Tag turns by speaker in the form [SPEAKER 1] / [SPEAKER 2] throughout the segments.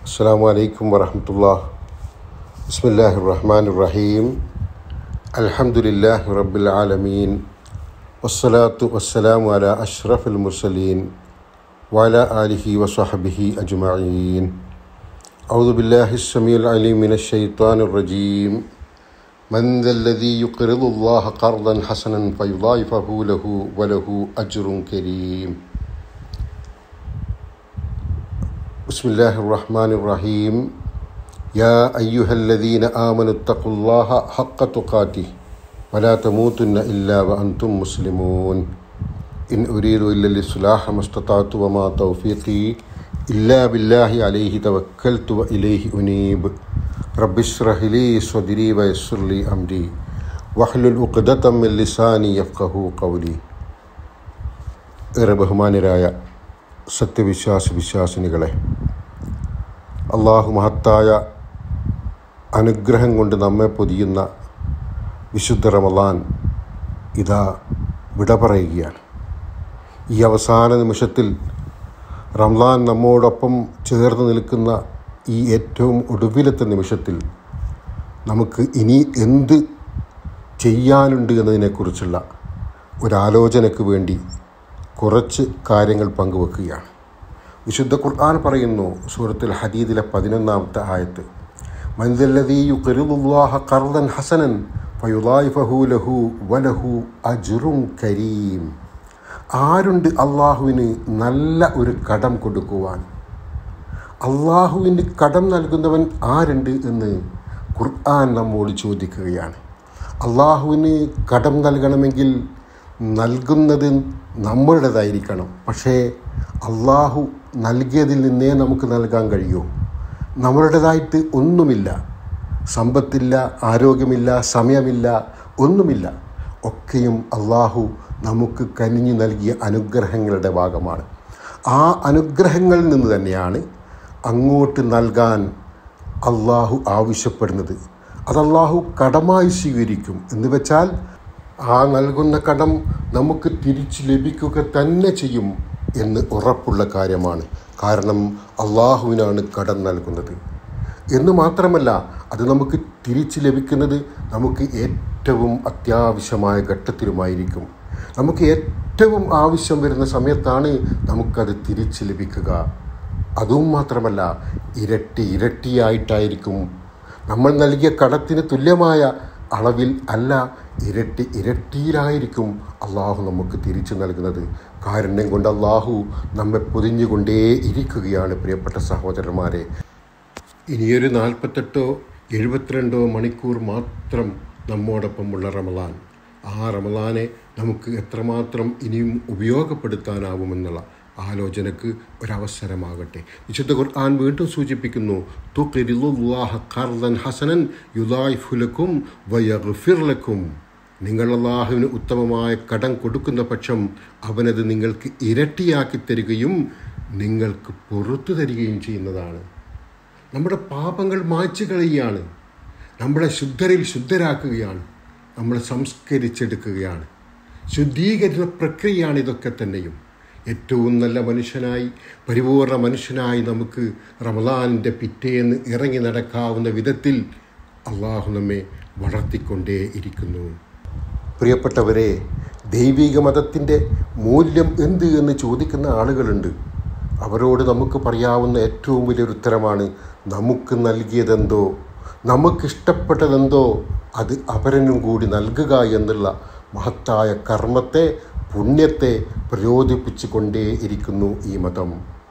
[SPEAKER 1] السلام عليكم ورحمة الله بسم الله الرحمن الرحيم الحمد لله رب العالمين والصلاة والسلام على أشرف المرسلين وعلى آله وصحبه أجمعين أعوذ بالله السميع العليم من الشيطان الرجيم من ذا الذي يقرض الله قرضا حسنا فيضاعفه له وله أجر كريم بسم الله الرحمن الرحيم يا أيها الذين آمنوا اتقوا الله حق تقاته ولا تموتن إلا وأنتم مسلمون إن أريد إلا الإصلاح ما استطعت وما توفيقي إلا بالله عليه توكلت وإليه أنيب رب اشرح لي صدري ويسر لي أمري واحلل عقدة من لساني يفقه قولي ഏറെ ബഹുമാനരായ സത്യവിശ്വാസ വിശ്വാസിനികളെ അള്ളാഹു മഹത്തായ അനുഗ്രഹം കൊണ്ട് നമ്മെ പൊതിയുന്ന വിശുദ്ധ റമലാൻ ഇതാ വിട പറയുകയാണ് ഈ അവസാന നിമിഷത്തിൽ റംലാൻ നമ്മോടൊപ്പം ചേർന്ന് നിൽക്കുന്ന ഈ ഏറ്റവും ഒടുവിലത്തെ നിമിഷത്തിൽ നമുക്ക് ഇനി എന്ത് ചെയ്യാനുണ്ട് എന്നതിനെക്കുറിച്ചുള്ള ഒരാലോചനയ്ക്ക് വേണ്ടി കുറച്ച് കാര്യങ്ങൾ പങ്കുവെക്കുകയാണ് വിശുദ്ധ ഖുർആൻ പറയുന്നു സൂറത്തുൽ ഹദീദിലെ പതിനൊന്നാമത്തെ ആയത്ത് മൻദല്ലദീയു കരുദുല്ലാഹ കർദൻ ഹസനൻ ഫയുലായിഫഹു ലഹു വലഹു അജുറും കരീം ആരുണ്ട് അള്ളാഹുവിന് നല്ല ഒരു കടം കൊടുക്കുവാൻ അള്ളാഹുവിന് കടം നൽകുന്നവൻ ആരുണ്ട് എന്ന് ഖുർആൻ നമ്മോട് ചോദിക്കുകയാണ് അള്ളാഹുവിന് കടം നൽകണമെങ്കിൽ നൽകുന്നത് നമ്മളുടേതായിരിക്കണം പക്ഷേ അള്ളാഹു നൽകിയതിൽ നിന്നേ നമുക്ക് നൽകാൻ കഴിയൂ നമ്മളുടേതായിട്ട് ഒന്നുമില്ല സമ്പത്തില്ല ആരോഗ്യമില്ല സമയമില്ല ഒന്നുമില്ല ഒക്കെയും അള്ളാഹു നമുക്ക് കനിഞ്ഞു നൽകിയ അനുഗ്രഹങ്ങളുടെ ഭാഗമാണ് ആ അനുഗ്രഹങ്ങളിൽ നിന്ന് തന്നെയാണ് അങ്ങോട്ട് നൽകാൻ അള്ളാഹു ആവശ്യപ്പെടുന്നത് അത് അള്ളാഹു കടമായി സ്വീകരിക്കും എന്ന് വെച്ചാൽ ആ നൽകുന്ന കടം നമുക്ക് തിരിച്ചു ലഭിക്കുക തന്നെ ചെയ്യും എന്ന് ഉറപ്പുള്ള കാര്യമാണ് കാരണം അള്ളാഹുവിനാണ് കടം നൽകുന്നത് എന്ന് മാത്രമല്ല അത് നമുക്ക് തിരിച്ചു ലഭിക്കുന്നത് നമുക്ക് ഏറ്റവും അത്യാവശ്യമായ ഘട്ടത്തിലുമായിരിക്കും നമുക്ക് ഏറ്റവും ആവശ്യം വരുന്ന സമയത്താണ് നമുക്കത് തിരിച്ചു ലഭിക്കുക അതും മാത്രമല്ല ഇരട്ടി ഇരട്ടിയായിട്ടായിരിക്കും നമ്മൾ നൽകിയ കടത്തിന് തുല്യമായ അളവിൽ അല്ല ഇരട്ടി ഇരട്ടിയിലായിരിക്കും അള്ളാഹു നമുക്ക് തിരിച്ചു നൽകുന്നത് കാരുണ്യം കൊണ്ട് അള്ളാഹു നമ്മെ പൊതിഞ്ഞുകൊണ്ടേ ഇരിക്കുകയാണ് പ്രിയപ്പെട്ട സഹോദരന്മാരെ ഇനിയൊരു നാൽപ്പത്തെട്ടോ എഴുപത്തിരണ്ടോ മണിക്കൂർ മാത്രം നമ്മോടൊപ്പമുള്ള റമലാൻ ആ റമലാനെ നമുക്ക് എത്രമാത്രം ഇനിയും ഉപയോഗപ്പെടുത്താനാവുമെന്നുള്ള ആലോചനക്ക് ഒരവസരമാകട്ടെ വിശുദ്ധ ഖുർആൻ വീണ്ടും സൂചിപ്പിക്കുന്നു തുഖിറുല്ലാഹ ഖർദൻ ഹസനൻ യുദായിഫുലക്കും വയഗ്ഫിർലക്കും നിങ്ങൾ അള്ളാഹുവിന് ഉത്തമമായ കടം കൊടുക്കുന്ന പക്ഷം അവനത് നിങ്ങൾക്ക് ഇരട്ടിയാക്കി തരികയും നിങ്ങൾക്ക് പുറത്തു തരികയും ചെയ്യുന്നതാണ് നമ്മുടെ പാപങ്ങൾ മായ്ച്ചു കളയുകയാണ് നമ്മളെ ശുദ്ധരിൽ ശുദ്ധരാക്കുകയാണ് നമ്മളെ സംസ്കരിച്ചെടുക്കുകയാണ് ശുദ്ധീകരണ പ്രക്രിയയാണ് ഇതൊക്കെ തന്നെയും ഏറ്റവും നല്ല മനുഷ്യനായി പരിപൂർണ മനുഷ്യനായി നമുക്ക് റമദാനിൻ്റെ പിറ്റേന്ന് ഇറങ്ങി നടക്കാവുന്ന വിധത്തിൽ അള്ളാഹു നമ്മെ വളർത്തിക്കൊണ്ടേ ഇരിക്കുന്നു പ്രിയപ്പെട്ടവരെ ദൈവിക മതത്തിൻ്റെ മൂല്യം എന്ത് എന്ന് ചോദിക്കുന്ന ആളുകളുണ്ട് അവരോട് നമുക്ക് പറയാവുന്ന ഏറ്റവും വലിയൊരു ഉത്തരമാണ് നമുക്ക് നൽകിയതെന്തോ നമുക്കിഷ്ടപ്പെട്ടതെന്തോ അത് അപരനും കൂടി നൽകുക എന്നുള്ള മഹത്തായ കർമ്മത്തെ പുണ്യത്തെ പ്രചോദിപ്പിച്ചു കൊണ്ടേ ഇരിക്കുന്നു ഈ മതം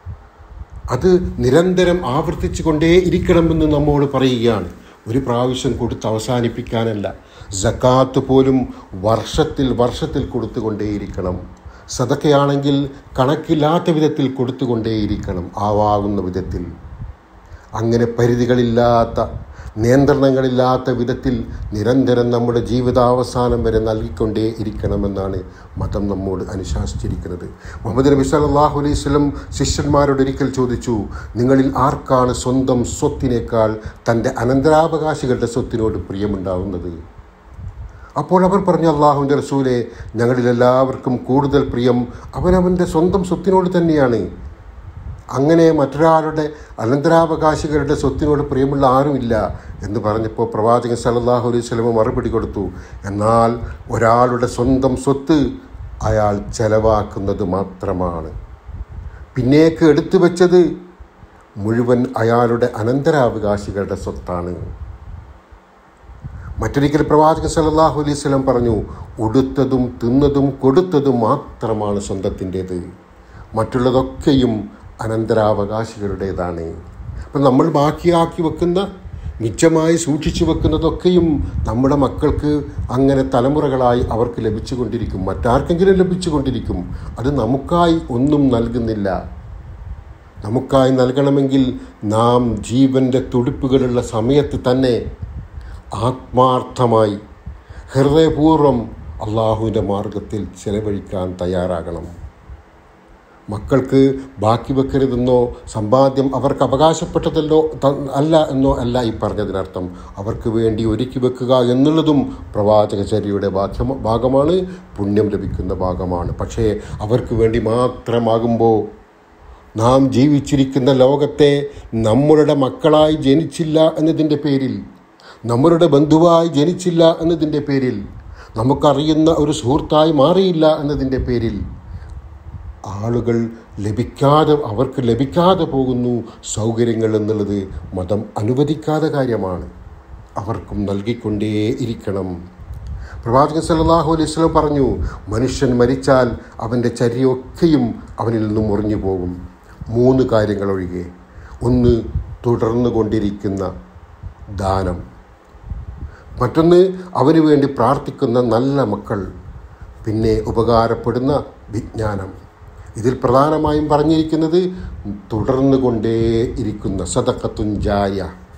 [SPEAKER 1] അത് നിരന്തരം ആവർത്തിച്ചു കൊണ്ടേ ഇരിക്കണമെന്ന് നമ്മോട് പറയുകയാണ് ഒരു പ്രാവശ്യം കൊടുത്ത് അവസാനിപ്പിക്കാനല്ല ജക്കാത്ത് പോലും വർഷത്തിൽ വർഷത്തിൽ കൊടുത്തുകൊണ്ടേയിരിക്കണം സതക്കയാണെങ്കിൽ കണക്കില്ലാത്ത വിധത്തിൽ കൊടുത്തുകൊണ്ടേയിരിക്കണം ആവാകുന്ന വിധത്തിൽ അങ്ങനെ പരിധികളില്ലാത്ത നിയന്ത്രണങ്ങളില്ലാത്ത വിധത്തിൽ നിരന്തരം നമ്മുടെ ജീവിതാവസാനം വരെ നൽകിക്കൊണ്ടേ ഇരിക്കണമെന്നാണ് മതം നമ്മോട് അനുശാസിച്ചിരിക്കുന്നത് മുഹമ്മദ് നബി സല്ലാഹു അലൈഹി സ്വലം ശിഷ്യന്മാരോട് ഒരിക്കൽ ചോദിച്ചു നിങ്ങളിൽ ആർക്കാണ് സ്വന്തം സ്വത്തിനേക്കാൾ തൻ്റെ അനന്തരാവകാശികളുടെ സ്വത്തിനോട് പ്രിയമുണ്ടാവുന്നത് അപ്പോൾ അവർ പറഞ്ഞു അള്ളാഹുവിൻ്റെ റസൂലെ ഞങ്ങളിലെല്ലാവർക്കും കൂടുതൽ പ്രിയം അവനവൻ്റെ സ്വന്തം സ്വത്തിനോട് തന്നെയാണ് അങ്ങനെ മറ്റൊരാളുടെ അനന്തരാവകാശികളുടെ സ്വത്തിനോട് പ്രിയമുള്ള ആരുമില്ല എന്ന് പറഞ്ഞപ്പോൾ പ്രവാചകൻ സല്ലല്ലാഹു അലൈഹി സ്വലമ മറുപടി കൊടുത്തു എന്നാൽ ഒരാളുടെ സ്വന്തം സ്വത്ത് അയാൾ ചെലവാക്കുന്നത് മാത്രമാണ് പിന്നേക്ക് എടുത്തു വെച്ചത് മുഴുവൻ അയാളുടെ അനന്തരാവകാശികളുടെ സ്വത്താണ് മറ്റൊരിക്കൽ പ്രവാചകൻ സല്ലല്ലാഹു അലൈഹി സ്വലം പറഞ്ഞു ഉടുത്തതും തിന്നതും കൊടുത്തതും മാത്രമാണ് സ്വന്തത്തിൻ്റേത് മറ്റുള്ളതൊക്കെയും അനന്തരാവകാശികളുടേതാണ് അപ്പം നമ്മൾ ബാക്കിയാക്കി വെക്കുന്ന മിച്ചമായി സൂക്ഷിച്ചു വെക്കുന്നതൊക്കെയും നമ്മുടെ മക്കൾക്ക് അങ്ങനെ തലമുറകളായി അവർക്ക് ലഭിച്ചുകൊണ്ടിരിക്കും മറ്റാർക്കെങ്കിലും ലഭിച്ചുകൊണ്ടിരിക്കും അത് നമുക്കായി ഒന്നും നൽകുന്നില്ല നമുക്കായി നൽകണമെങ്കിൽ നാം ജീവൻ്റെ തുടിപ്പുകളുള്ള സമയത്ത് തന്നെ ആത്മാർത്ഥമായി ഹൃദയപൂർവ്വം അള്ളാഹുവിൻ്റെ മാർഗത്തിൽ ചെലവഴിക്കാൻ തയ്യാറാകണം മക്കൾക്ക് ബാക്കി വെക്കരുതെന്നോ സമ്പാദ്യം അവർക്ക് അവകാശപ്പെട്ടതല്ലോ ത- അല്ല എന്നോ അല്ല ഈ പറഞ്ഞതിനർത്ഥം അവർക്ക് വേണ്ടി ഒരുക്കി വെക്കുക എന്നുള്ളതും പ്രവാചകചര്യയുടെ ബാധ്യമ ഭാഗമാണ് പുണ്യം ലഭിക്കുന്ന ഭാഗമാണ് പക്ഷേ അവർക്ക് വേണ്ടി മാത്രമാകുമ്പോൾ നാം ജീവിച്ചിരിക്കുന്ന ലോകത്തെ നമ്മളുടെ മക്കളായി ജനിച്ചില്ല എന്നതിൻ്റെ പേരിൽ നമ്മളുടെ ബന്ധുവായി ജനിച്ചില്ല എന്നതിൻ്റെ പേരിൽ നമുക്കറിയുന്ന ഒരു സുഹൃത്തായി മാറിയില്ല എന്നതിൻ്റെ പേരിൽ ആളുകൾ ലഭിക്കാതെ അവർക്ക് ലഭിക്കാതെ പോകുന്നു സൗകര്യങ്ങൾ എന്നുള്ളത് മതം അനുവദിക്കാത്ത കാര്യമാണ് അവർക്കും നൽകിക്കൊണ്ടേ ഇരിക്കണം പ്രവാചകൻ സല്ലല്ലാഹു അലൈഹി വസല്ലം പറഞ്ഞു മനുഷ്യൻ മരിച്ചാൽ അവൻ്റെ ചര്യയൊക്കെയും അവനിൽ നിന്നും മുറിഞ്ഞു പോകും മൂന്ന് കാര്യങ്ങൾ ഒഴികെ ഒന്ന് തുടർന്നു കൊണ്ടിരിക്കുന്ന ദാനം മറ്റൊന്ന് അവന് വേണ്ടി പ്രാർത്ഥിക്കുന്ന നല്ല മക്കൾ പിന്നെ ഉപകാരപ്പെടുന്ന വിജ്ഞാനം ഇതിൽ പ്രധാനമായും പറഞ്ഞിരിക്കുന്നത് തുടർന്നു കൊണ്ടേ ഇരിക്കുന്ന സദക്കത്തുൻ ജായ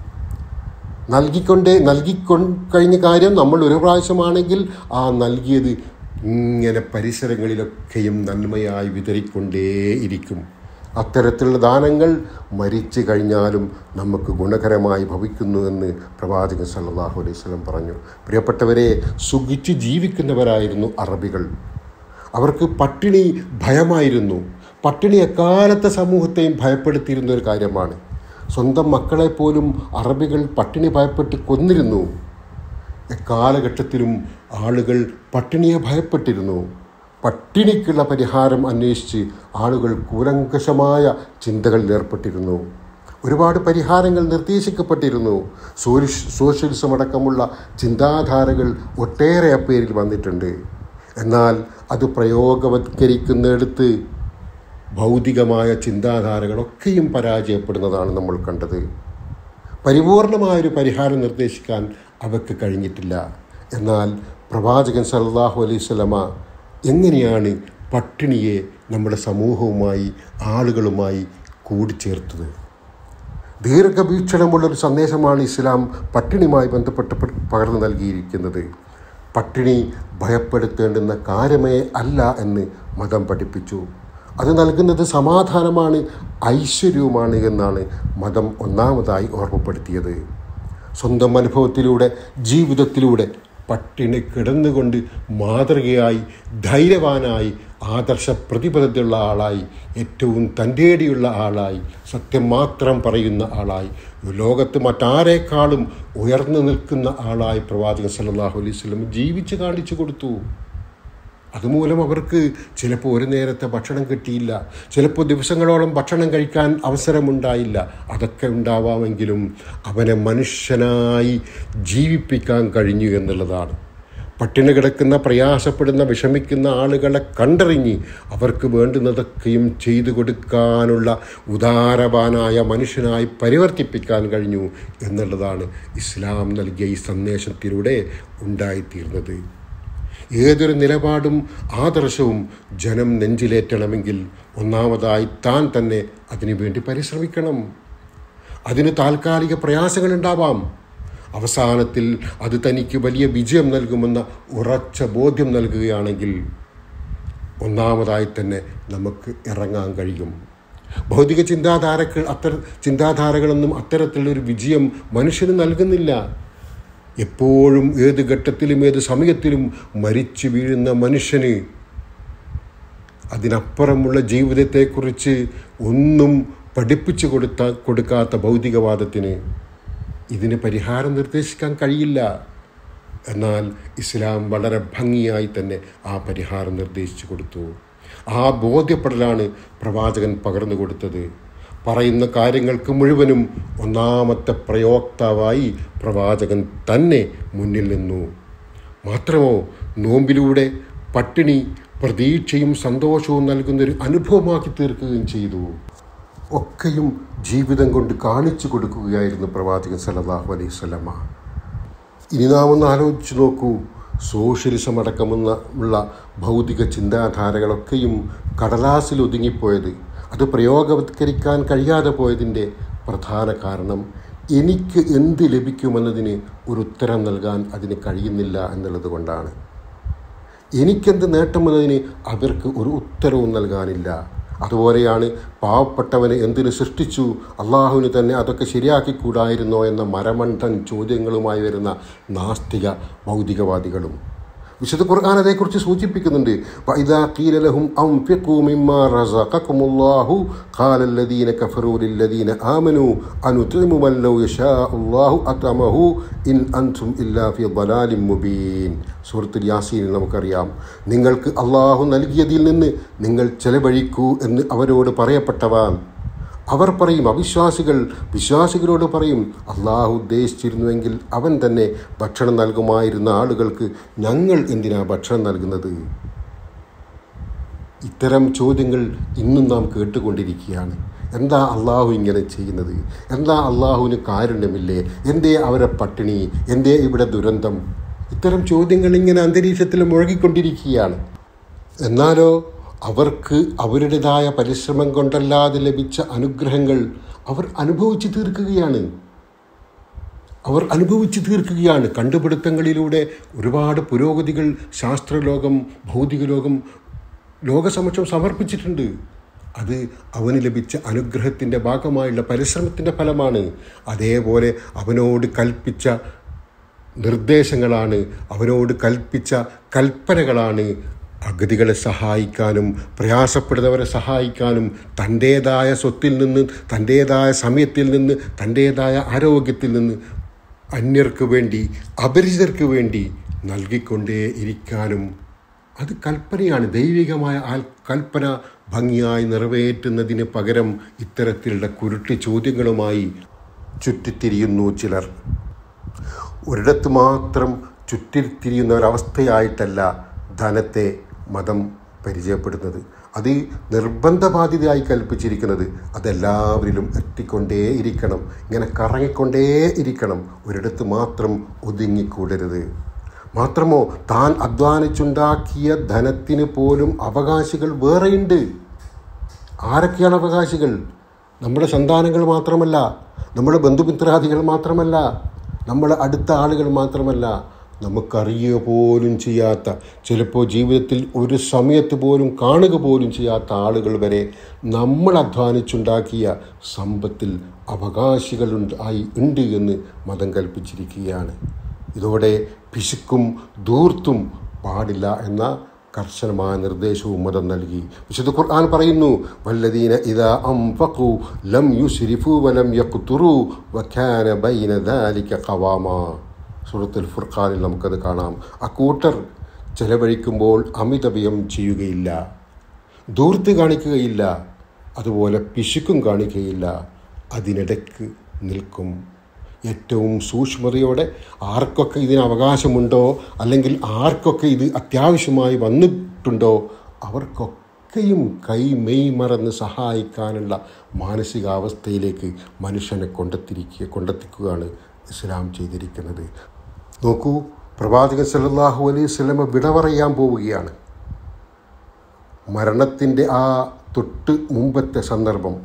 [SPEAKER 1] നൽകിക്കൊണ്ടേ നൽകിക്കൊ കഴിഞ്ഞ കാര്യം നമ്മൾ ഒരു പ്രാവശ്യമാണെങ്കിൽ ആ നൽകിയത് ഇങ്ങനെ പരിസരങ്ങളിലൊക്കെയും നന്മയായി വിതറിക്കൊണ്ടേയിരിക്കും അത്തരത്തിലുള്ള ദാനങ്ങൾ മരിച്ചു കഴിഞ്ഞാലും നമുക്ക് ഗുണകരമായി ഭവിക്കുന്നുവെന്ന് പ്രവാചകൻ സല്ലല്ലാഹു അലൈഹി വസല്ലം പറഞ്ഞു പ്രിയപ്പെട്ടവരെ സുഖിച്ച് ജീവിക്കുന്നവരായിരുന്നു അറബികൾ അവർക്ക് പട്ടിണി ഭയമായിരുന്നു പട്ടിണി എക്കാലത്തെ സമൂഹത്തെയും ഭയപ്പെടുത്തിയിരുന്ന ഒരു കാര്യമാണ് സ്വന്തം മക്കളെ പോലും അറബികൾ പട്ടിണി ഭയപ്പെട്ട് കൊന്നിരുന്നു എക്കാലഘട്ടത്തിലും ആളുകൾ പട്ടിണിയെ ഭയപ്പെട്ടിരുന്നു പട്ടിണിക്കുള്ള പരിഹാരം അന്വേഷിച്ച് ആളുകൾ കൂലങ്കഷമായ ചിന്തകളിൽ ഏർപ്പെട്ടിരുന്നു ഒരുപാട് പരിഹാരങ്ങൾ നിർദ്ദേശിക്കപ്പെട്ടിരുന്നു സോലിഷ് സോഷ്യലിസം അടക്കമുള്ള ചിന്താധാരകൾ ഒട്ടേറെ പേരിൽ വന്നിട്ടുണ്ട് എന്നാൽ അത് പ്രയോഗവത്കരിക്കുന്നിടത്ത് ഭൗതികമായ ചിന്താധാരകളൊക്കെയും പരാജയപ്പെടുന്നതാണ് നമ്മൾ കണ്ടത് പരിപൂർണമായൊരു പരിഹാരം നിർദ്ദേശിക്കാൻ അവർക്ക് കഴിഞ്ഞിട്ടില്ല എന്നാൽ പ്രവാചകൻ സല്ലല്ലാഹു അലൈഹി സ്വലമ എങ്ങനെയാണ് പട്ടിണിയെ നമ്മുടെ സമൂഹവുമായി ആളുകളുമായി കൂടിച്ചേർത്തത് ദീർഘവീക്ഷണമുള്ളൊരു സന്ദേശമാണ് ഇസ്ലാം പട്ടിണിയുമായി ബന്ധപ്പെട്ട് പ- പകർന്നു നൽകിയിരിക്കുന്നത് പട്ടിണി ഭയപ്പെടുത്തേണ്ടുന്ന കാര്യമേ അല്ല എന്ന് മതം പഠിപ്പിച്ചു അത് നൽകുന്നത് സമാധാനമാണ് ഐശ്വര്യവുമാണ് എന്നാണ് മതം ഒന്നാമതായി ഓർമ്മപ്പെടുത്തിയത് സ്വന്തം അനുഭവത്തിലൂടെ ജീവിതത്തിലൂടെ പട്ടിണി കിടന്നുകൊണ്ട് മാതൃകയായി ധൈര്യവാനായി ആദർശ പ്രതിബദ്ധതയുള്ള ആളായി ഏറ്റവും തൻ്റേടിയുള്ള ആളായി സത്യം മാത്രം പറയുന്ന ആളായി ലോകത്ത് മറ്റാരേക്കാളും ഉയർന്നു നിൽക്കുന്ന ആളായി പ്രവാചകൻ സല്ലല്ലാഹു അലൈഹി വസല്ലം ജീവിച്ച് കാണിച്ചു കൊടുത്തു അതുമൂലം അവർക്ക് ചിലപ്പോൾ ഒരു നേരത്തെ ഭക്ഷണം കിട്ടിയില്ല ചിലപ്പോൾ ദിവസങ്ങളോളം ഭക്ഷണം കഴിക്കാൻ അവസരമുണ്ടായില്ല അതൊക്കെ ഉണ്ടാവാമെങ്കിലും അവനെ മനുഷ്യനായി ജീവിപ്പിക്കാൻ കഴിഞ്ഞു എന്നുള്ളതാണ് പട്ടിണി കിടക്കുന്ന പ്രയാസപ്പെടുന്ന വിഷമിക്കുന്ന ആളുകളെ കണ്ടറിഞ്ഞ് അവർക്ക് വേണ്ടുന്നതൊക്കെയും ചെയ്തു കൊടുക്കാനുള്ള ഉദാരവാനായ മനുഷ്യനായി പരിവർത്തിപ്പിക്കാൻ കഴിഞ്ഞു എന്നുള്ളതാണ് ഇസ്ലാം നൽകിയ ഈ സന്ദേശത്തിലൂടെ ഉണ്ടായിത്തീർന്നത് ഏതൊരു നിലപാടും ആദർശവും ജനം നെഞ്ചിലേറ്റണമെങ്കിൽ ഒന്നാമതായി താൻ തന്നെ അതിനുവേണ്ടി പരിശ്രമിക്കണം അതിന് താൽക്കാലിക പ്രയാസങ്ങളുണ്ടാവാം അവസാനത്തിൽ അത് തനിക്ക് വലിയ വിജയം നൽകുമെന്ന ഉറച്ച ബോധ്യം നൽകുകയാണെങ്കിൽ ഒന്നാമതായി തന്നെ നമുക്ക് ഇറങ്ങാൻ കഴിയും ഭൗതിക ചിന്താധാരകൾ അത്തര ചിന്താധാരകളൊന്നും അത്തരത്തിലുള്ളൊരു വിജയം മനുഷ്യന് നൽകുന്നില്ല എപ്പോഴും ഏത് ഘട്ടത്തിലും ഏത് സമയത്തിലും മരിച്ചു വീഴുന്ന മനുഷ്യന് അതിനപ്പുറമുള്ള ജീവിതത്തെക്കുറിച്ച് ഒന്നും പഠിപ്പിച്ചു കൊടുത്ത കൊടുക്കാത്ത ഭൗതികവാദത്തിന് ഇതിന് പരിഹാരം നിർദ്ദേശിക്കാൻ കഴിയില്ല എന്നാൽ ഇസ്ലാം വളരെ ഭംഗിയായി തന്നെ ആ പരിഹാരം നിർദ്ദേശിച്ചു കൊടുത്തു ആ ബോധ്യപ്പെടലാണ് പ്രവാചകൻ പകർന്നു കൊടുത്തത് പറയുന്ന കാര്യങ്ങൾക്ക് മുഴുവനും ഒന്നാമത്തെ പ്രയോക്താവായി പ്രവാചകൻ തന്നെ മുന്നിൽ നിന്നു മാത്രമോ നോമ്പിലൂടെ പട്ടിണി പ്രതീക്ഷയും സന്തോഷവും നൽകുന്നൊരു അനുഭവമാക്കി തീർക്കുകയും ചെയ്തു ഒക്കെയും ജീവിതം കൊണ്ട് കാണിച്ചു കൊടുക്കുകയായിരുന്നു പ്രവാചകൻ സല്ലല്ലാഹു അലൈഹി സ്വലമ ഇനി നാം ഒന്ന് ആലോചിച്ച് നോക്കൂ സോഷ്യലിസം അടക്കമെന്ന ഉള്ള ഭൗതിക ചിന്താധാരകളൊക്കെയും കടലാസിൽ ഒതുങ്ങിപ്പോയത് അത് പ്രയോഗവത്കരിക്കാൻ കഴിയാതെ പോയതിൻ്റെ പ്രധാന കാരണം എനിക്ക് എന്ത് ലഭിക്കുമെന്നതിന് ഒരു ഉത്തരം നൽകാൻ അതിന് കഴിയുന്നില്ല എന്നുള്ളത് കൊണ്ടാണ് എനിക്കെന്ത് നേട്ടമെന്നതിന് അവർക്ക് ഒരു ഉത്തരവും നൽകാനില്ല അതുപോലെയാണ് പാവപ്പെട്ടവനെ എന്തിനു സൃഷ്ടിച്ചു അള്ളാഹുവിന് തന്നെ അതൊക്കെ ശരിയാക്കിക്കൂടായിരുന്നോ എന്ന മരമണ്ടൻ ചോദ്യങ്ങളുമായി വരുന്ന നാസ്തിക ഭൗതികവാദികളും വിശുദ്ധ ഖുർആൻ അതേക്കുറിച്ച് സൂചിപ്പിക്കുന്നുണ്ട് വഇദാ ഖീല ലഹും അൻഫിഖൂ മിമ്മാ റസഖക്കുമുല്ലാഹു ഖാല الذين كفروا للذين آمنوا أنطعم من لو يشاء الله أطعمه إن أنتم إلا في ضلال مبين സൂറത്തുൽ യാസീനിൽ നമുക്കറിയാം നിങ്ങൾക്ക് അള്ളാഹു നൽകിയതിൽ നിന്ന് നിങ്ങൾ ചെലവഴിക്കൂ എന്ന് അവരോട് പറയപ്പെട്ടവാൻ അവർ പറയും അവിശ്വാസികൾ വിശ്വാസികളോട് പറയും അള്ളാഹു ഉദ്ദേശിച്ചിരുന്നുവെങ്കിൽ അവൻ തന്നെ ഭക്ഷണം നൽകുമായിരുന്ന ആളുകൾക്ക് ഞങ്ങൾ എന്തിനാ ഭക്ഷണം നൽകുന്നത് ഇത്തരം ചോദ്യങ്ങൾ ഇന്നും നാം കേട്ടുകൊണ്ടിരിക്കുകയാണ് എന്താ അള്ളാഹു ഇങ്ങനെ ചെയ്യുന്നത് എന്താ അള്ളാഹുവിന് കാരുണ്യമില്ലേ എന്തേ അവരെ പട്ടിണി എന്തേ ഇവിടെ ദുരന്തം ഇത്തരം ചോദ്യങ്ങൾ ഇങ്ങനെ അന്തരീക്ഷത്തിൽ മുഴകിക്കൊണ്ടിരിക്കുകയാണ് എന്നാലോ അവർക്ക് അവരുടേതായ പരിശ്രമം കൊണ്ടല്ലാതെ ലഭിച്ച അനുഗ്രഹങ്ങൾ അവർ അനുഭവിച്ചു തീർക്കുകയാണ് അവർ അനുഭവിച്ചു തീർക്കുകയാണ് കണ്ടുപിടുത്തങ്ങളിലൂടെ ഒരുപാട് പുരോഗതികൾ ശാസ്ത്രലോകം ഭൗതിക ലോകം ലോകസമക്ഷം സമർപ്പിച്ചിട്ടുണ്ട് അത് അവന് ലഭിച്ച അനുഗ്രഹത്തിൻ്റെ ഭാഗമായുള്ള പരിശ്രമത്തിൻ്റെ ഫലമാണ് അതേപോലെ അവനോട് കൽപ്പിച്ച നിർദ്ദേശങ്ങളാണ് അവനോട് കൽപ്പിച്ച കൽപ്പനകളാണ് അഗതികളെ സഹായിക്കാനും പ്രയാസപ്പെടുന്നവരെ സഹായിക്കാനും തൻ്റേതായ സ്വത്തിൽ നിന്ന് തൻ്റേതായ സമയത്തിൽ നിന്ന് തൻ്റേതായ ആരോഗ്യത്തിൽ നിന്ന് അന്യർക്ക് വേണ്ടി അപരിചിതർക്ക് വേണ്ടി നൽകിക്കൊണ്ടേ ഇരിക്കാനും അത് കൽപ്പനയാണ് ദൈവികമായ ആ കൽപ്പന ഭംഗിയായി നിറവേറ്റുന്നതിന് പകരം ഇത്തരത്തിലുള്ള കുരുട്ട് ചോദ്യങ്ങളുമായി ചുറ്റിത്തിരിയുന്നു ചിലർ ഒരിടത്ത് മാത്രം ചുറ്റിത്തിരിയുന്ന ഒരവസ്ഥയായിട്ടല്ല ധനത്തെ മതം പരിചയപ്പെടുന്നത് അത് നിർബന്ധ ബാധ്യതയായി കൽപ്പിച്ചിരിക്കുന്നത് അതെല്ലാവരിലും എത്തിക്കൊണ്ടേ ഇരിക്കണം ഇങ്ങനെ കറങ്ങിക്കൊണ്ടേ ഇരിക്കണം ഒരിടത്ത് മാത്രം ഒതുങ്ങിക്കൂടരുത് മാത്രമോ താൻ അധ്വാനിച്ചുണ്ടാക്കിയ ധനത്തിന് പോലും അവകാശികൾ വേറെയുണ്ട് ആരൊക്കെയാണ് അവകാശികൾ നമ്മുടെ സന്താനങ്ങൾ മാത്രമല്ല നമ്മുടെ ബന്ധുമിത്രാദികൾ മാത്രമല്ല നമ്മുടെ അടുത്ത ആളുകൾ മാത്രമല്ല നമുക്കറിയുക പോലും ചെയ്യാത്ത ചിലപ്പോൾ ജീവിതത്തിൽ ഒരു സമയത്ത് പോലും കാണുക പോലും ചെയ്യാത്ത ആളുകൾ വരെ നമ്മൾ അധ്വാനിച്ചുണ്ടാക്കിയ സമ്പത്തിൽ അവകാശികളുണ്ട് ആയി ഉണ്ട് എന്ന് മതം കൽപ്പിച്ചിരിക്കുകയാണ് ഇതോടെ പിശുക്കും ധൂർത്തും പാടില്ല എന്ന കർശനമായ നിർദ്ദേശവും മതം നൽകി വിശുദ്ധ ഖുർആൻ പറയുന്നു വല്ലദീന ഇദാ അംഫഖു ലം യുസ്രിഫു വലം യഖ്തുറു വകാന ബൈന ദാലിക ഖവാമ സൂറത്തുൽ ഫുർഖാനിൽ നമുക്കത് കാണാം അക്കൂട്ടർ ചെലവഴിക്കുമ്പോൾ അമിതവ്യം ചെയ്യുകയില്ല ധൂർത്ത് കാണിക്കുകയില്ല അതുപോലെ പിശുക്കും കാണിക്കുകയില്ല അതിനിടയ്ക്ക് നിൽക്കും ഏറ്റവും സൂക്ഷ്മതയോടെ ആർക്കൊക്കെ ഇതിന് അവകാശമുണ്ടോ അല്ലെങ്കിൽ ആർക്കൊക്കെ ഇത് അത്യാവശ്യമായി വന്നിട്ടുണ്ടോ അവർക്കൊക്കെയും കൈ മെയ് മറന്ന് സഹായിക്കാനുള്ള മാനസികാവസ്ഥയിലേക്ക് മനുഷ്യനെ കൊണ്ടെത്തിരിക്കുക കൊണ്ടെത്തിക്കുകയാണ് ഇസ്ലാം ചെയ്തിരിക്കുന്നത് നോക്കൂ പ്രവാചകൻ സല്ലല്ലാഹു അലൈഹി സ്വലമ വിട പറയാൻ പോവുകയാണ് മരണത്തിൻ്റെ ആ തൊട്ട് മുമ്പത്തെ സന്ദർഭം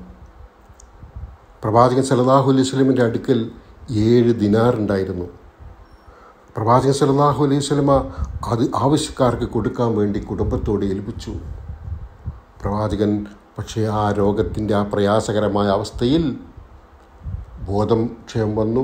[SPEAKER 1] പ്രവാചകൻ സല്ലല്ലാഹു അലൈഹി സ്വലമിൻ്റെ അടുക്കൽ ഏഴ് ദിനാറുണ്ടായിരുന്നു പ്രവാചകൻ സല്ലല്ലാഹു അലൈഹി സ്വലമ അത് ആവശ്യക്കാർക്ക് കൊടുക്കാൻ വേണ്ടി കുടുംബത്തോട് ഏൽപ്പിച്ചു പ്രവാചകൻ പക്ഷേ ആ രോഗത്തിൻ്റെ ആ പ്രയാസകരമായ അവസ്ഥയിൽ ബോധം ക്ഷയം വന്നു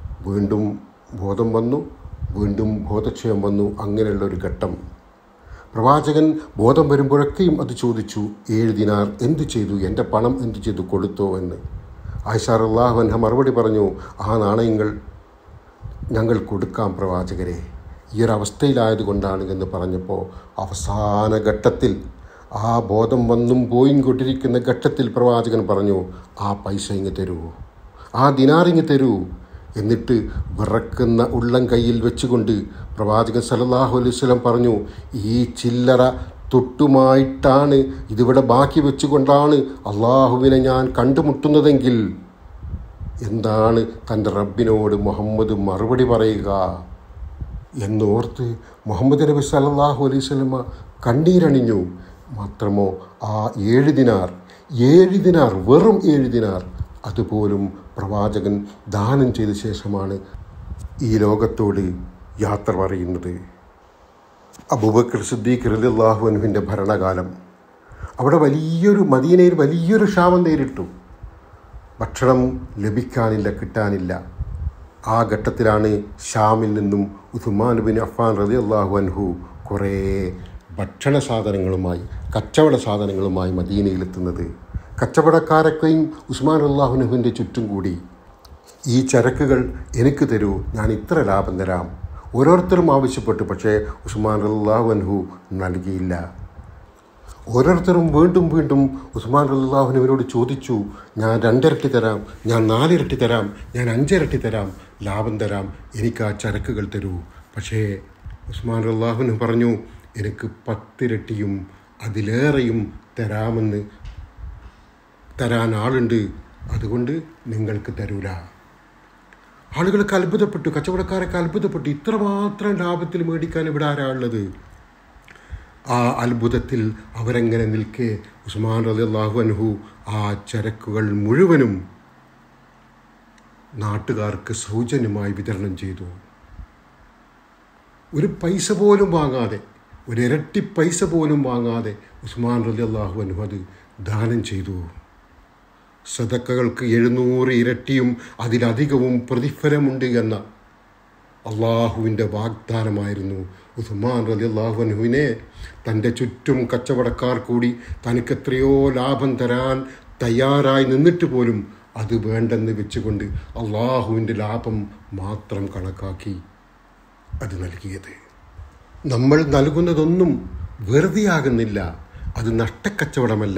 [SPEAKER 1] വീണ്ടും ബോധം വന്നു വീണ്ടും ബോധക്ഷയം വന്നു അങ്ങനെയുള്ള ഒരു ഘട്ടം പ്രവാചകൻ ബോധം വരുമ്പോഴൊക്കെയും അത് ചോദിച്ചു ഏഴ് ദിനാർ എന്ത് ചെയ്തു എൻ്റെ പണം എന്ത് ചെയ്തു കൊടുത്തോ എന്ന് ആയിഷാർ അള്ളാഹുൻഹ മറുപടി പറഞ്ഞു ആ നാണയങ്ങൾ ഞങ്ങൾ കൊടുക്കാം പ്രവാചകരെ ഈ ഒരു അവസ്ഥയിലായതുകൊണ്ടാണ് എന്ന് പറഞ്ഞപ്പോൾ അവസാന ഘട്ടത്തിൽ ആ ബോധം വന്നും പോയും കൊണ്ടിരിക്കുന്ന ഘട്ടത്തിൽ പ്രവാചകൻ പറഞ്ഞു ആ പൈസ ഇങ്ങ് തരൂ ആ ദിനാറിങ് തരൂ എന്നിട്ട് വിറക്കുന്ന ഉള്ളം കയ്യിൽ വെച്ചുകൊണ്ട് പ്രവാചകൻ സല്ലല്ലാഹു അലൈഹി വസല്ലം പറഞ്ഞു ഈ ചില്ലറ തൊട്ടുമായിട്ടാണ് ഇതിവിടെ ബാക്കി വെച്ചുകൊണ്ടാണ് അള്ളാഹുവിനെ ഞാൻ കണ്ടുമുട്ടുന്നതെങ്കിൽ എന്താണ് തൻ്റെ റബ്ബിനോട് മുഹമ്മദ് മറുപടി പറയുക എന്നോർത്ത് മുഹമ്മദ് നബി സല്ലല്ലാഹു അലൈഹി സ്വലമ കണ്ണീരണിഞ്ഞു മാത്രമോ ആ ഏഴ് ദിനാർ ഏഴ് ദിനാർ വെറും ഏഴ് ദിനാർ അതുപോലും പ്രവാചകൻ ദാനം ചെയ്ത ശേഷമാണ് ഈ ലോകത്തോട് യാത്ര പറയുന്നത് അബൂബക്കർ സിദ്ദീഖ് റളിയല്ലാഹു അൻഹുവിൻ്റെ ഭരണകാലം അവിടെ വലിയൊരു മദീനയിൽ വലിയൊരു ക്ഷാമം നേരിട്ടു ഭക്ഷണം ലഭിക്കാനില്ല കിട്ടാനില്ല ആ ഘട്ടത്തിലാണ് ഷാമിൽ നിന്നും ഉസ്മാൻ ബിൻ അഫാൻ റതി അള്ളാഹു അൻഹു കുറേ ഭക്ഷണ സാധനങ്ങളുമായി കച്ചവട സാധനങ്ങളുമായി മദീനയിലെത്തുന്നത് കച്ചവടക്കാരൊക്കെയും ഉസ്മാൻ അള്ളാഹുനുഹുവിൻ്റെ ചുറ്റും കൂടി ഈ ചരക്കുകൾ എനിക്ക് തരൂ ഞാൻ ഇത്ര ലാഭം തരാം ഓരോരുത്തരും ആവശ്യപ്പെട്ടു പക്ഷേ ഉസ്മാൻ അള്ളാഹു അൻഹു നൽകിയില്ല ഓരോരുത്തരും വീണ്ടും വീണ്ടും ഉസ്മാൻ അള്ളാഹുനുവിനോട് ചോദിച്ചു ഞാൻ രണ്ടിരട്ടി തരാം ഞാൻ നാലിരട്ടി തരാം ഞാൻ അഞ്ചിരട്ടി തരാം ലാഭം തരാം എനിക്ക് ആ ചരക്കുകൾ തരൂ പക്ഷേ ഉസ്മാൻ അള്ളാഹുനു പറഞ്ഞു എനിക്ക് പത്തിരട്ടിയും അതിലേറെയും തരാമെന്ന് തരാൻ ആളുണ്ട് അതുകൊണ്ട് നിങ്ങൾക്ക് തരൂല ആളുകൾക്ക് അത്ഭുതപ്പെട്ടു കച്ചവടക്കാരൊക്കെ അത്ഭുതപ്പെട്ടു ഇത്രമാത്രം ലാഭത്തിൽ മേടിക്കാൻ ഇവിടെ ആരാ ഉള്ളത് ആ അത്ഭുതത്തിൽ അവരെങ്ങനെ നിൽക്കെ ഉസ്മാൻ റലി അള്ളാഹു അൻഹു ആ ചരക്കുകൾ മുഴുവനും നാട്ടുകാർക്ക് സൗജന്യമായി വിതരണം ചെയ്തു ഒരു പൈസ പോലും വാങ്ങാതെ ഒരു ഇരട്ടി പൈസ പോലും വാങ്ങാതെ ഉസ്മാൻ റലി അള്ളാഹു അൻഹു അത് ദാനം ചെയ്തു സദക്കകൾക്ക് എഴുന്നൂറ് ഇരട്ടിയും അതിലധികവും പ്രതിഫലമുണ്ട് എന്ന അള്ളാഹുവിൻ്റെ വാഗ്ദാനമായിരുന്നു ഉസ്മാൻ റലി അള്ളാഹുവിനെ തൻ്റെ ചുറ്റും കച്ചവടക്കാർ കൂടി തനിക്ക് എത്രയോ ലാഭം തരാൻ തയ്യാറായി നിന്നിട്ട് പോലും അത് വേണ്ടെന്ന് വെച്ചുകൊണ്ട് അള്ളാഹുവിൻ്റെ ലാഭം മാത്രം കണക്കാക്കി അത് നൽകിയത് നമ്മൾ നൽകുന്നതൊന്നും വെറുതെയാകുന്നില്ല അത് നഷ്ടക്കച്ചവടമല്ല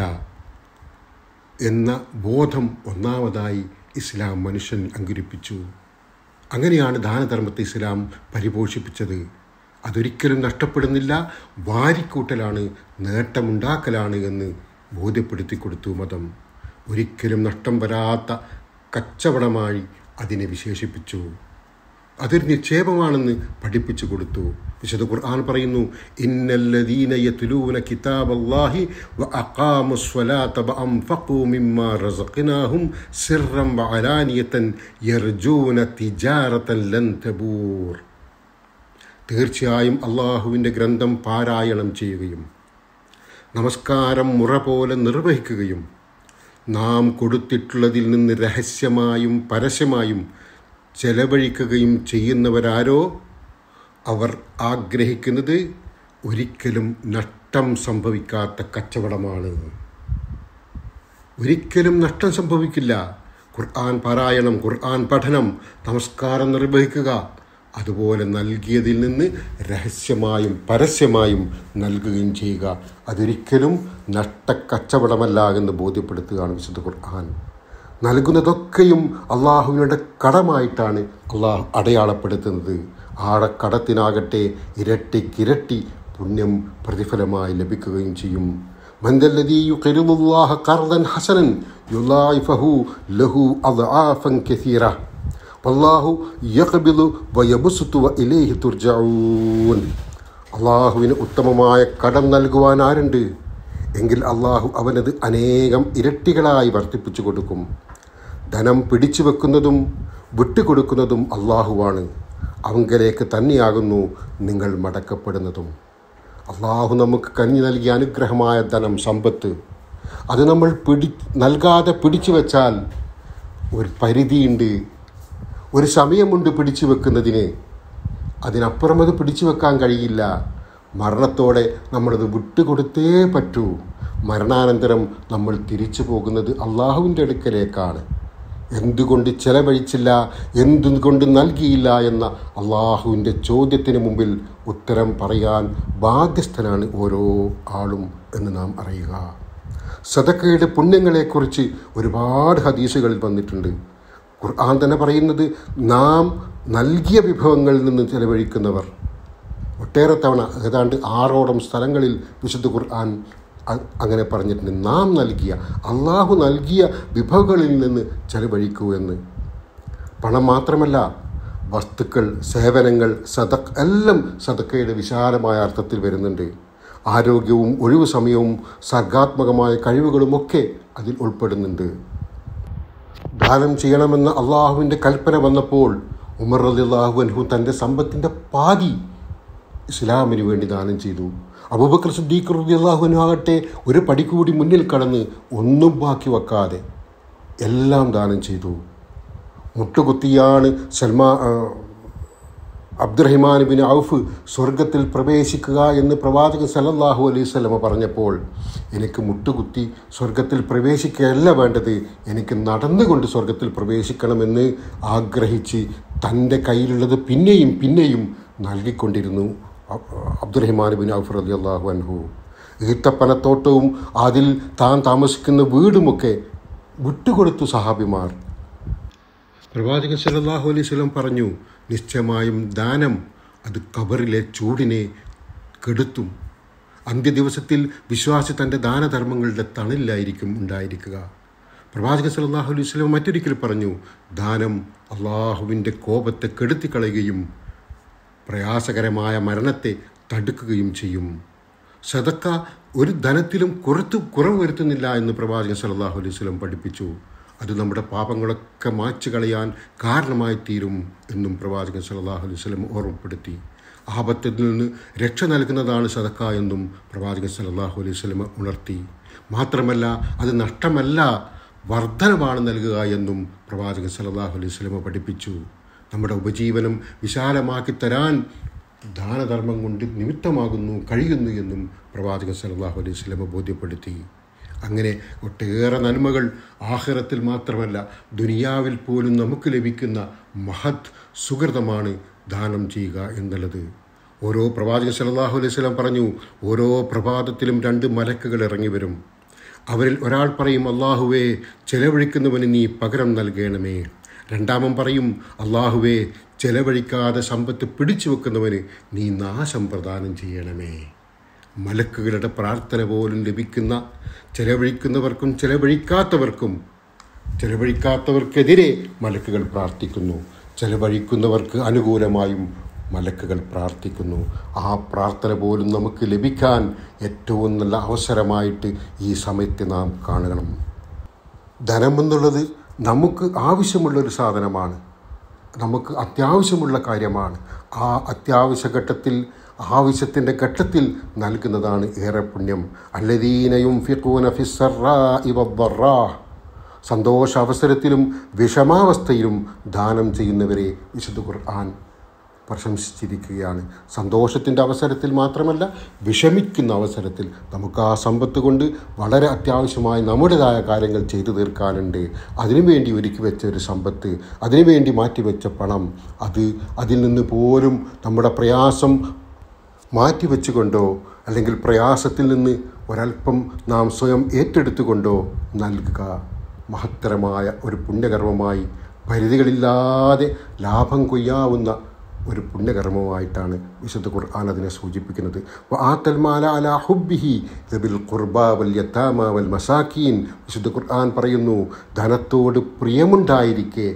[SPEAKER 1] എന്ന ബോധം ഒന്നാമതായി ഇസ്ലാം മനുഷ്യൻ അങ്കുരിപ്പിച്ചു അങ്ങനെയാണ് ദാനധർമ്മത്തെ ഇസ്ലാം പരിപോഷിപ്പിച്ചത് അതൊരിക്കലും നഷ്ടപ്പെടുന്നില്ല വാരിക്കൂട്ടലാണ് നേട്ടമുണ്ടാക്കലാണ് എന്ന് ബോധ്യപ്പെടുത്തി കൊടുത്തു മതം ഒരിക്കലും നഷ്ടം വരാത്ത കച്ചവടമായി അതിനെ വിശേഷിപ്പിച്ചു അതൊരു നിക്ഷേപമാണെന്ന് പഠിപ്പിച്ചു കൊടുത്തു വിശുദ്ധ ഖുർആൻ പറയുന്നു ഇന്നല്ലദീന യത്ലൂന കിതാബല്ലാഹി വഅഖാമു സ്വലാത്ത വഅൻഫഖൂ മിമ്മാ റസഖ്നാഹും സിർറൻ വഅലാനിയതൻ യർജൂന തിജാറതൻ ലൻ തബൂർ തീർച്ചയായും അള്ളാഹുവിൻ്റെ ഗ്രന്ഥം പാരായണം ചെയ്യുകയും നമസ്കാരം മുറ പോലെ നിർവഹിക്കുകയും നാം കൊടുത്തിട്ടുള്ളതിൽ നിന്ന് രഹസ്യമായും പരസ്യമായും ചെലവഴിക്കുകയും ചെയ്യുന്നവരാരോ അവർ ആഗ്രഹിക്കുന്നത് ഒരിക്കലും നഷ്ടം സംഭവിക്കാത്ത കച്ചവടമാണ് ഒരിക്കലും നഷ്ടം സംഭവിക്കില്ല ഖുർആൻ പാരായണം ഖുർആൻ പഠനം നമസ്കാരം നിർവഹിക്കുക അതുപോലെ നൽകിയതിൽ നിന്ന് രഹസ്യമായും പരസ്യമായും നൽകുകയും ചെയ്യുക അതൊരിക്കലും നഷ്ടക്കച്ചവടമല്ല എന്ന് ബോധ്യപ്പെടുത്തുകയാണ് വിശുദ്ധ ഖുർആൻ നൽകുന്നതൊക്കെയും അള്ളാഹുവിനുടെ കടമായിട്ടാണ് അള്ളാഹു അടയാളപ്പെടുത്തുന്നത് ആട കടത്തിനാകട്ടെ ഇരട്ടിക്കിരട്ടി പുണ്യം പ്രതിഫലമായി ലഭിക്കുകയും ചെയ്യും മന്ദല്ലദീ യുഖരിദുല്ലാഹ ഖർദൻ ഹസനൻ യുളായിഫഹു ലഹു അദ്ആഫൻ കസീറ വല്ലാഹു യഖ്ബിദു വയബ്സുതു വഇലൈഹി തുർജഊൻ അള്ളാഹുവിന് ഉത്തമമായ കടം നൽകുവാൻ ആരുണ്ട് എങ്കിൽ അള്ളാഹു അവനത് അനേകം ഇരട്ടികളായി വർദ്ധിപ്പിച്ചു കൊടുക്കും ധനം പിടിച്ചു വെക്കുന്നതും വിട്ടുകൊടുക്കുന്നതും അള്ളാഹുവാണ് അവങ്കലേക്ക് തന്നെയാകുന്നു നിങ്ങൾ മടക്കപ്പെടുന്നതും അള്ളാഹു നമുക്ക് കഞ്ഞി നൽകിയ അനുഗ്രഹമായ ധനം സമ്പത്ത് അത് നമ്മൾ പിടി നൽകാതെ പിടിച്ചു വെച്ചാൽ ഒരു പരിധിയുണ്ട് ഒരു സമയമുണ്ട് പിടിച്ചു വെക്കുന്നതിന് അതിനപ്പുറം അത് പിടിച്ചു വെക്കാൻ കഴിയില്ല മരണത്തോടെ നമ്മളത് വിട്ടുകൊടുത്തേ പറ്റൂ മരണാനന്തരം നമ്മൾ തിരിച്ചു പോകുന്നത് അള്ളാഹുവിൻ്റെ അടുക്കലേക്കാണ് എന്തുകൊണ്ട് ചെലവഴിച്ചില്ല എന്തുകൊണ്ട് നൽകിയില്ല എന്ന അള്ളാഹുവിൻ്റെ ചോദ്യത്തിന് മുമ്പിൽ ഉത്തരം പറയാൻ ബാധ്യസ്ഥനാണ് ഓരോ ആളും എന്ന് നാം അറിയുക സദക്കയുടെ പുണ്യങ്ങളെക്കുറിച്ച് ഒരുപാട് ഹദീസുകളിൽ വന്നിട്ടുണ്ട് ഖുർആൻ തന്നെ പറയുന്നത് നാം നൽകിയ വിഭവങ്ങളിൽ നിന്ന് ചെലവഴിക്കുന്നവർ ഒട്ടേറെ തവണ ഏതാണ്ട് ആറോളം സ്ഥലങ്ങളിൽ വിശുദ്ധ ഖുർആൻ അ- അങ്ങനെ പറഞ്ഞിട്ടുണ്ട് നാം നൽകിയ അള്ളാഹു നൽകിയ വിഭവങ്ങളിൽ നിന്ന് ചെലവഴിക്കൂ എന്ന് പണം മാത്രമല്ല വസ്തുക്കൾ സേവനങ്ങൾ സദക് എല്ലാം സദക്കയുടെ വിശാലമായ അർത്ഥത്തിൽ വരുന്നുണ്ട് ആരോഗ്യവും ഒഴിവു സമയവും സർഗാത്മകമായ കഴിവുകളുമൊക്കെ അതിൽ ഉൾപ്പെടുന്നുണ്ട് ദാനം ചെയ്യണമെന്ന അള്ളാഹുവിൻ്റെ കൽപ്പന വന്നപ്പോൾ ഉമർ റളിയല്ലാഹു അൻഹു തൻ്റെ സമ്പത്തിൻ്റെ പാതി ഇസ്ലാമിന് വേണ്ടി ദാനം ചെയ്തു അബൂബക്കർ സിദ്ദീഖ് റളിയല്ലാഹു അൻഹു ആകട്ടെ ഒരു പടി കൂടി മുന്നിൽ കടന്ന് ഒന്നും ബാക്കി വെക്കാതെ എല്ലാം ദാനം ചെയ്തു മുട്ടുകുത്തിയാണ് സൽമാ ആ, അബ്ദുറഹിമാൻ ബിൻ ഔഫ് സ്വർഗത്തിൽ പ്രവേശിക്കുക എന്ന് പ്രവാചകൻ സല്ലല്ലാഹു അലൈഹി സ്വലമ പറഞ്ഞപ്പോൾ എനിക്ക് മുട്ടുകുത്തി സ്വർഗത്തിൽ പ്രവേശിക്കുകയല്ല വേണ്ടത് എനിക്ക് നടന്നുകൊണ്ട് സ്വർഗത്തിൽ പ്രവേശിക്കണമെന്ന് ആഗ്രഹിച്ച് തൻ്റെ കയ്യിലുള്ളത് പിന്നെയും പിന്നെയും നൽകിക്കൊണ്ടിരുന്നു അബ്- അബ്ദുറഹിമാൻ ബിൻ ഔഫ് റലി അള്ളാഹു അൻഹു ഈത്തപ്പനത്തോട്ടവും അതിൽ താൻ താമസിക്കുന്ന വീടുമൊക്കെ വിട്ടുകൊടുത്തു സഹാബിമാർ പ്രവാചകൻ സല്ലല്ലാഹു അലൈഹി വസല്ലം പറഞ്ഞു നിശ്ചയമായും ദാനം അത് കബറിലെ ചൂടിനെ കെടുത്തും അന്ത്യദിവസത്തിൽ വിശ്വാസി തൻ്റെ ദാനധർമ്മങ്ങളുടെ തണലിലായിരിക്കും ഉണ്ടായിരിക്കുക പ്രവാചകൻ സല്ലല്ലാഹു അലൈഹി വസല്ലം മറ്റൊരിക്കൽ പറഞ്ഞു ദാനം അള്ളാഹുവിൻ്റെ കോപത്തെ കെടുത്തിക്കളയുകയും പ്രയാസകരമായ മരണത്തെ തടുക്കുകയും ചെയ്യും സദക്ക ഒരു ധനത്തിലും കുറത്ത് കുറവ് വരുത്തുന്നില്ല എന്ന് പ്രവാചകൻ സല്ലല്ലാഹു അലൈഹി വസല്ലം പഠിപ്പിച്ചു അത് നമ്മുടെ പാപങ്ങളൊക്കെ മായ്ച്ചു കളയാൻ കാരണമായി തീരും എന്നും പ്രവാചകൻ സല്ലല്ലാഹു അലൈഹി വസല്ലം ഓർമ്മപ്പെടുത്തി ആപത്തിൽ നിന്ന് രക്ഷ നൽകുന്നതാണ് സദക്ക എന്നും പ്രവാചകൻ സല്ലല്ലാഹു അലൈഹി വസല്ലം ഉണർത്തി മാത്രമല്ല അത് നഷ്ടമല്ല വർധനമാണ് നൽകുക എന്നും പ്രവാചകൻ സല്ലല്ലാഹു അലൈഹി വസല്ലം പഠിപ്പിച്ചു നമ്മുടെ ഉപജീവനം വിശാലമാക്കി തരാൻ ദാനധർമ്മം കൊണ്ട് നിമിത്തമാകുന്നു കഴിയുന്നു എന്നും പ്രവാചകൻ സല്ലല്ലാഹു അലൈഹി വസല്ലം ബോധ്യപ്പെടുത്തി അങ്ങനെ ഒട്ടേറെ നന്മകൾ ആഹ്റത്തിൽ മാത്രമല്ല ദുനിയാവിൽ പോലും നമുക്ക് ലഭിക്കുന്ന മഹത് സുഹൃതമാണ് ദാനം ചെയ്യുക എന്നുള്ളത് ഓരോ പ്രവാചകൻ സല്ലല്ലാഹു അലൈഹി വസല്ലം പറഞ്ഞു ഓരോ പ്രഭാതത്തിലും രണ്ട് മലക്കുകൾ ഇറങ്ങി വരും അവരിൽ ഒരാൾ പറയും അള്ളാഹുവേ ചെലവഴിക്കുന്നവന് നീ പകരം നൽകണമേ രണ്ടാമൻ പറയും അള്ളാഹുവേ ചെലവഴിക്കാതെ സമ്പത്ത് പിടിച്ചു വെക്കുന്നവന് നീ നാശം പ്രദാനം ചെയ്യണമേ മലക്കുകളുടെ പ്രാർത്ഥന പോലും ലഭിക്കുന്ന ചെലവഴിക്കുന്നവർക്കും ചെലവഴിക്കാത്തവർക്കും ചെലവഴിക്കാത്തവർക്കെതിരെ മലക്കുകൾ പ്രാർത്ഥിക്കുന്നു ചെലവഴിക്കുന്നവർക്ക് അനുകൂലമായും മലക്കുകൾ പ്രാർത്ഥിക്കുന്നു ആ പ്രാർത്ഥന പോലും നമുക്ക് ലഭിക്കാൻ ഏറ്റവും നല്ല അവസരമായിട്ട് ഈ സമയത്ത് നാം കാണണം ധനമെന്നുള്ളത് നമുക്ക് ആവശ്യമുള്ളൊരു സാധനമാണ് നമുക്ക് അത്യാവശ്യമുള്ള കാര്യമാണ് ആ അത്യാവശ്യ ഘട്ടത്തിൽ ആവശ്യത്തിൻ്റെ ഘട്ടത്തിൽ നൽകുന്നതാണ് ഏറെ പുണ്യം അല്ലദീനയും ഫിഖൂന ഫിസ്സറാഇ വദ്ദറാ സന്തോഷ അവസരത്തിലും വിഷമാവസ്ഥയിലും ദാനം ചെയ്യുന്നവരെ വിശുദ്ധ ഖുർആൻ പ്രശംസിച്ചിരിക്കുകയാണ് സന്തോഷത്തിൻ്റെ അവസരത്തിൽ മാത്രമല്ല വിഷമിക്കുന്ന അവസരത്തിൽ നമുക്ക് ആ സമ്പത്ത് കൊണ്ട് വളരെ അത്യാവശ്യമായി നമ്മുടേതായ കാര്യങ്ങൾ ചെയ്തു തീർക്കാനുണ്ട് അതിനുവേണ്ടി ഒരുക്കി വെച്ച ഒരു സമ്പത്ത് അതിനുവേണ്ടി മാറ്റിവെച്ച പണം അത് അതിൽ നിന്ന് പോലും നമ്മുടെ പ്രയാസം മാറ്റിവെച്ചുകൊണ്ടോ അല്ലെങ്കിൽ പ്രയാസത്തിൽ നിന്ന് ഒരല്പം നാം സ്വയം ഏറ്റെടുത്തുകൊണ്ടോ നൽകുക മഹത്തരമായ ഒരു പുണ്യകർമ്മമായി പരിധികളില്ലാതെ ലാഭം കൊയ്യാവുന്ന ഒരു പുണ്യകർമ്മമായിട്ടാണ് വിശുദ്ധ ഖുർആൻ അതിനെ സൂചിപ്പിക്കുന്നത് ആത്തൽ മാല അല ഹുബിഹി ദബിൽ ഖുർബ വൽ യത്താമ വൽ മസാക്കീൻ വിശുദ്ധ ഖുർആൻ പറയുന്നു ധനത്തോട് പ്രിയമുണ്ടായിരിക്കെ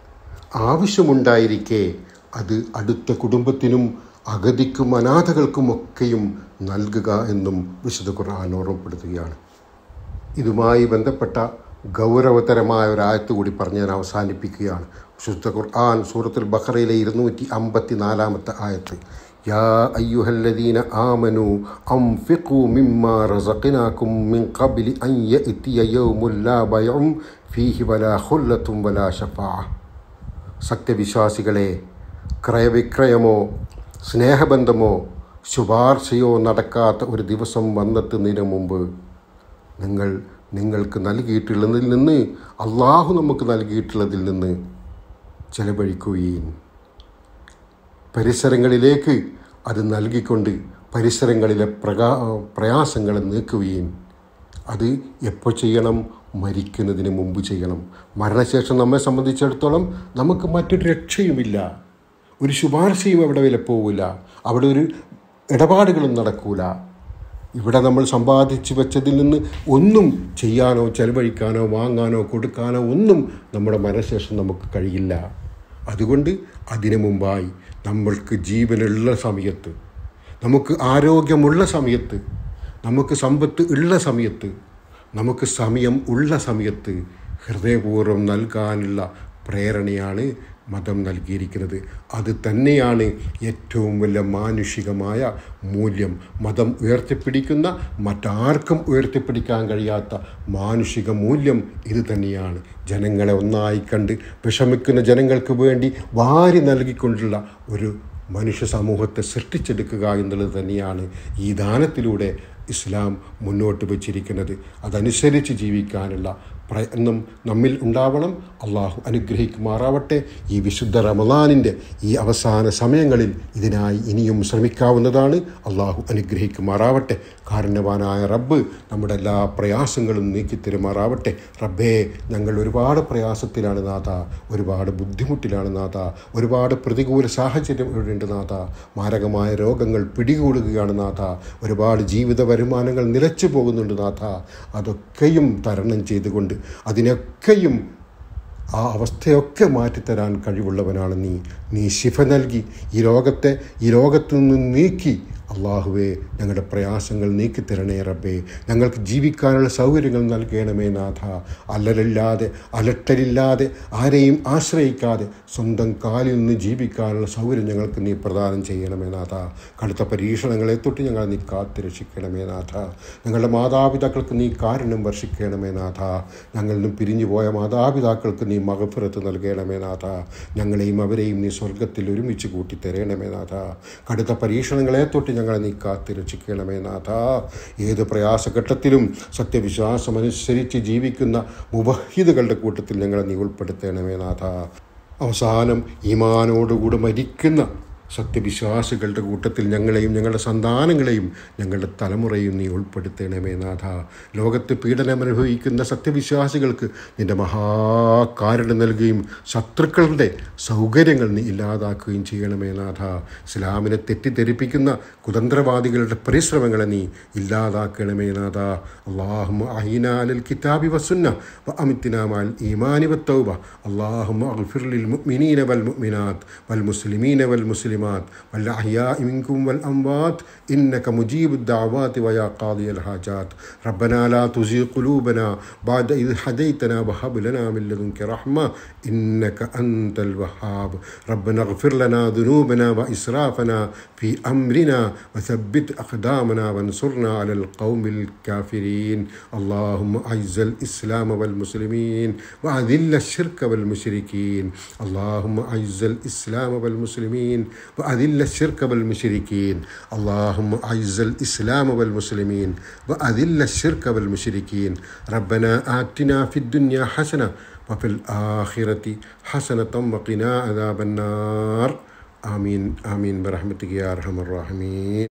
[SPEAKER 1] ആവശ്യമുണ്ടായിരിക്കെ അത് അടുത്ത കുടുംബത്തിനും അഗതിക്കും അനാഥകൾക്കുമൊക്കെയും നൽകുക എന്നും വിശുദ്ധ ഖുർആൻ ഓർമ്മപ്പെടുത്തുകയാണ് ഇതുമായി ബന്ധപ്പെട്ട ഗൗരവതരമായ ഒരായത്ത് കൂടി പറഞ്ഞ് ഞാൻ അവസാനിപ്പിക്കുകയാണ് വിശുദ്ധ ഖുർആൻ സൂറത്തുൽ ബഖറയിലെ ഇരുന്നൂറ്റി അമ്പത്തി നാലാമത്തെ ആയത്ത് യാ അയ്യുഹല്ലദീന ആമനു അംഫിഖു മിമ്മാ റസഖനാകും മിൻ ഖബ്ലി അൻ യഅതിയ യൗമുൻ ലാ ബൈഉം ഫീഹി വലാ ഖുല്ലത്തും വലാ ശഫാഅ സത്യവിശ്വാസികളെ ക്രയവിക്രയമോ സ്നേഹബന്ധമോ ശുപാർശയോ നടക്കാത്ത ഒരു ദിവസം വന്നെത്തുന്നതിന് മുമ്പ് നിങ്ങൾ നിങ്ങൾക്ക് നൽകിയിട്ടുള്ളതിൽ നിന്ന് അള്ളാഹു നമുക്ക് നൽകിയിട്ടുള്ളതിൽ നിന്ന് ചെലവഴിക്കുകയും പരിസരങ്ങളിലേക്ക് അത് നൽകിക്കൊണ്ട് പരിസരങ്ങളിലെ പ്രകാ പ്രയാസങ്ങളെ നീക്കുകയും അത് എപ്പോൾ ചെയ്യണം മരിക്കുന്നതിന് മുമ്പ് ചെയ്യണം മരണശേഷം നമ്മെ സംബന്ധിച്ചിടത്തോളം നമുക്ക് മറ്റൊരു രക്ഷയുമില്ല ഒരു ശുപാർശയും അവിടെ വില പോവില്ല അവിടെ ഒരു ഇടപാടുകളും നടക്കൂല ഇവിടെ നമ്മൾ സമ്പാദിച്ചു വെച്ചതിൽ നിന്ന് ഒന്നും ചെയ്യാനോ ചെലവഴിക്കാനോ വാങ്ങാനോ കൊടുക്കാനോ ഒന്നും നമ്മുടെ മരണശേഷം നമുക്ക് കഴിയില്ല അതുകൊണ്ട് അതിനു മുമ്പായി നമ്മൾക്ക് ജീവനുള്ള സമയത്ത് നമുക്ക് ആരോഗ്യമുള്ള സമയത്ത് നമുക്ക് സമ്പത്ത് ഉള്ള സമയത്ത് നമുക്ക് സമയം ഉള്ള സമയത്ത് ഹൃദയപൂർവ്വം നൽകാനുള്ള പ്രേരണയാണ് മതം നൽകിയിരിക്കുന്നത് അത് തന്നെയാണ് ഏറ്റവും വലിയ മാനുഷികമായ മൂല്യം മതം ഉയർത്തിപ്പിടിക്കുന്ന മറ്റാർക്കും ഉയർത്തിപ്പിടിക്കാൻ കഴിയാത്ത മാനുഷിക മൂല്യം ഇത് തന്നെയാണ് ജനങ്ങളെ ഒന്നായി കണ്ട് വിഷമിക്കുന്ന ജനങ്ങൾക്ക് വേണ്ടി വാരി നൽകിക്കൊണ്ടുള്ള ഒരു മനുഷ്യ സമൂഹത്തെ സൃഷ്ടിച്ചെടുക്കുക എന്നുള്ളത് തന്നെയാണ് ഈ ദാനത്തിലൂടെ ഇസ്ലാം മുന്നോട്ട് വച്ചിരിക്കുന്നത് അതനുസരിച്ച് ജീവിക്കാനുള്ള പ്രയത്നം നമ്മിൽ ഉണ്ടാവണം അള്ളാഹു അനുഗ്രഹിക്കുമാറാവട്ടെ ഈ വിശുദ്ധ റമദാനിൻ്റെ ഈ അവസാന സമയങ്ങളിൽ ഇതിനായി ഇനിയും ശ്രമിക്കാവുന്നതാണ് അള്ളാഹു അനുഗ്രഹിക്കുമാറാവട്ടെ കാരുണ്യവാനായ റബ്ബ് നമ്മുടെ എല്ലാ പ്രയാസങ്ങളും നീക്കിത്തരുമാറാവട്ടെ റബ്ബേ ഞങ്ങൾ ഒരുപാട് പ്രയാസത്തിലാണ് നാഥ ഒരുപാട് ബുദ്ധിമുട്ടിലാണ് നാഥ ഒരുപാട് പ്രതികൂല സാഹചര്യം ഇവിടെയുണ്ട് നാഥ മാരകമായ രോഗങ്ങൾ പിടികൂടുകയാണ് നാഥ ഒരുപാട് ജീവിത വരുമാനങ്ങൾ നിലച്ചു പോകുന്നുണ്ട് നാഥ അതൊക്കെയും തരണം ചെയ്തുകൊണ്ട് അതിനൊക്കെയും ആ അവസ്ഥയൊക്കെ മാറ്റിത്തരാൻ കഴിവുള്ളവനാണ് നീ നീ ശിഫ നൽകി ഈ ലോകത്തെ ഈ ലോകത്തു നിന്ന് നീക്കി അള്ളാഹുവേ ഞങ്ങളുടെ പ്രയാസങ്ങൾ നീക്കിത്തരണേ റബ്ബേ ഞങ്ങൾക്ക് ജീവിക്കാനുള്ള സൗകര്യങ്ങൾ നൽകണമേ നാഥ അല്ലലില്ലാതെ അലട്ടലില്ലാതെ ആരെയും ആശ്രയിക്കാതെ സ്വന്തം കാലിൽ നിന്ന് ജീവിക്കാനുള്ള സൗകര്യം ഞങ്ങൾക്ക് നീ പ്രദാനം ചെയ്യണമേ നാഥ കടുത്ത പരീക്ഷണങ്ങളെ തൊട്ട് ഞങ്ങളെ നീ കാത്തു രക്ഷിക്കണമേ നാഥ ഞങ്ങളുടെ മാതാപിതാക്കൾക്ക് നീ കാരുണ്യം വർഷിക്കണമേ നാഥ ഞങ്ങളിൽ നിന്നും പിരിഞ്ഞു പോയ മാതാപിതാക്കൾക്ക് നീ മകഫുറത്ത് നൽകണമേ നാഥ ഞങ്ങളെയും അവരെയും നീ സ്വർഗത്തിൽ ഒരുമിച്ച് കൂട്ടി തരണമേ നാഥ കടുത്ത പരീക്ഷണങ്ങളെ തൊട്ട് ഞങ്ങളെ നീ കാത്തു രക്ഷിക്കണമേ നാഥ ഏത് പ്രയാസഘട്ടത്തിലും സത്യവിശ്വാസമനുസരിച്ച് ജീവിക്കുന്ന മുബഹിദുകളുടെ കൂട്ടത്തിൽ ഞങ്ങളെ നീ ഉൾപ്പെടുത്തണമേ നാഥ അവസാനം ഈമാനോടുകൂടെ മരിക്കുന്ന സത്യവിശ്വാസികളുടെ കൂട്ടത്തിൽ ഞങ്ങളെയും ഞങ്ങളുടെ സന്താനങ്ങളെയും ഞങ്ങളുടെ തലമുറയും നീ ഉൾപ്പെടുത്തണമേ നാഥ ലോകത്ത് പീഡനം അനുഭവിക്കുന്ന സത്യവിശ്വാസികൾക്ക് നിന്റെ മഹാകാരുണ്യം നൽകുകയും ശത്രുക്കളുടെ സൗകര്യങ്ങൾ നീ ഇല്ലാതാക്കുകയും ചെയ്യണമേ നാഥ ഇസ്ലാമിനെ തെറ്റിദ്ധരിപ്പിക്കുന്ന കുതന്ത്രവാദികളുടെ പരിശ്രമങ്ങളെ നീ ഇല്ലാതാക്കണമേ നാഥ അള്ളാഹും അഹിനാലിൽ കിതാബി വസുന്ന വ അമിത്തിനാമാൽ ഈമാനി വത്തൗബ അള്ളാഹും അഗ്ഫിർലിൽ മുഅ്മിനീന വൽ മുഅ്മിനാത്ത് വൽ മുസ്ലിമീന വൽ മുസ്ലിമാത്ത് والأحياء منكم والأموات إنك مجيب الدعوات ويا قاضي الحاجات ربنا لا تزغ قلوبنا بعد إذ هديتنا وهب لنا من لدنك رحمة إنك أنت الوهاب ربنا اغفر لنا ذنوبنا وإسرافنا في أمرنا وثبت أقدامنا وانصرنا على القوم الكافرين اللهم أعز الإسلام والمسلمين وأذل الشرك والمشركين اللهم أعز الإسلام والمسلمين وأذل الشرك والمشركين اللهم أعز الإسلام والمسلمين وأذل الشرك والمشركين ربنا آتنا في الدنيا حسنة وفي الآخرة حسنة وقنا عذاب النار آمين آمين برحمتك يا أرحم الراحمين